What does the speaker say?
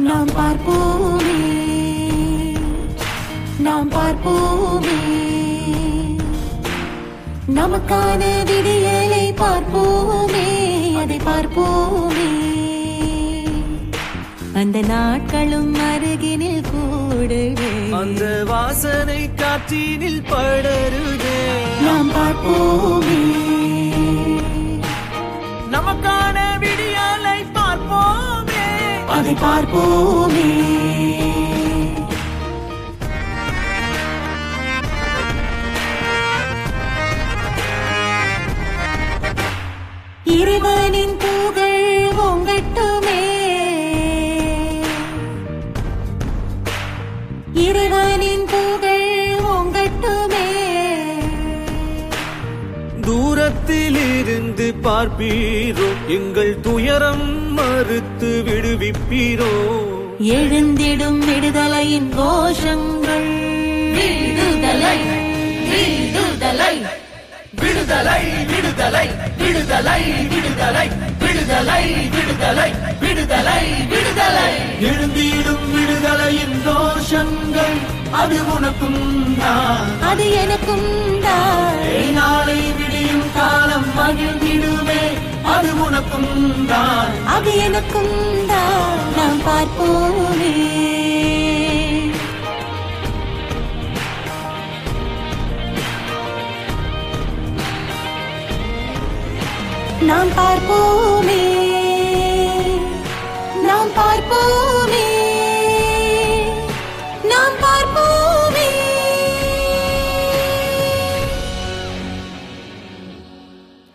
நாம் பார்ப்போமே நாம் பார்ப்போமே நமக்கான விடியலை பார்ப்போமே அதை பார்ப்போமே அந்த நாட்களும் அருகினில் கூடுவே அந்த வாசனை காற்றினில் படருதே நாம் பார்ப்போமே நமக்கான விடியலை பார்ப்போமே அதை பார்ப்போமே இறைவனின் புகழ் ஓங்கட்டுமே இறைவனின் புகழ் ஓங்கட்டுமே தூரத்தில் இருந்து பார்ப்பீரோ எங்கள் துயரம் மறுத்து விடுவிப்பீரோ எழுந்திடும் விடுதலையின் கோஷங்கள் விடுதலை விடுதலை விடுதலை விடுதலை விடுதலை விடுதலை விடுதலை விடுதலை விடுதலை விடுதலை எழுந்திடும் விடுதலையின் தோஷங்கள் அது உனக்கும் தான் அது எனக்கும் தான் நாளை விடியும் காலம் மகிழ்ந்திடுமே அது உனக்கும் தான் அது எனக்கும் தான் நாம் பார்ப்போமே நாம் பார்ப்போமே நாம் பார்ப்போமே